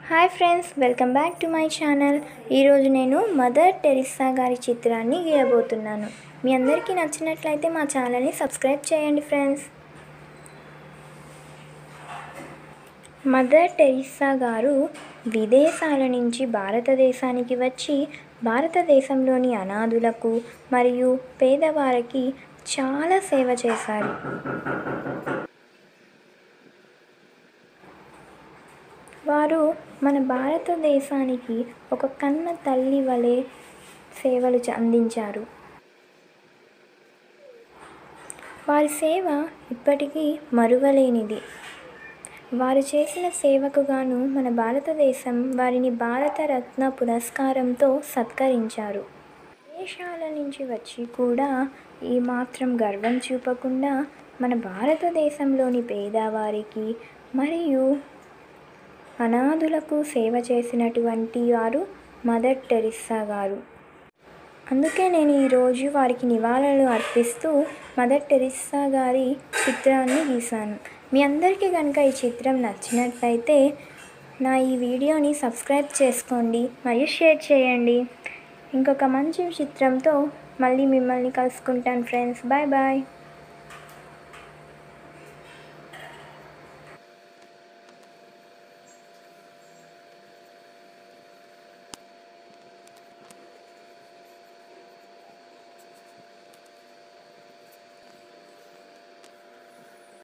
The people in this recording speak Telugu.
hi friends welcome back to my channel ఈరోజు నేను మదర్ టెరిస్సా గారి చిత్రాన్ని గీయబోతున్నాను మీ అందరికీ నచ్చినట్లయితే మా ఛానల్ని సబ్స్క్రైబ్ చేయండి ఫ్రెండ్స్ మదర్ టెరిస్సా గారు విదేశాల నుంచి భారతదేశానికి వచ్చి భారతదేశంలోని అనాథులకు మరియు పేదవారికి చాలా సేవ చేశారు వారు మన భారతదేశానికి ఒక కన్న తల్లి వలె సేవలు చ- అందించారు వారి సేవ ఇప్పటికీ మరువలేనిది వారు చేసిన సేవకు గాను మన భారతదేశం వారిని భారతరత్న పురస్కారంతో సత్కరించారు దేశాల నుంచి వచ్చి కూడా ఈ మాత్రం గర్వం చూపకుండా మన భారతదేశంలోని పేదవారికి మరియు అనాథులకు సేవ చేసినటువంటి వారు మదర్ టెరిస్సా గారు అందుకే నేను ఈరోజు వారికి నివాళులు అర్పిస్తూ మదర్ టెరిస్సా గారి చిత్రాన్ని గీశాను మీ అందరికీ కనుక ఈ చిత్రం నచ్చినట్లయితే నా ఈ వీడియోని సబ్స్క్రైబ్ చేసుకోండి మరియు షేర్ చేయండి ఇంకొక మంచి చిత్రంతో మళ్ళీ మిమ్మల్ని కలుసుకుంటాను ఫ్రెండ్స్ బాయ్ బాయ్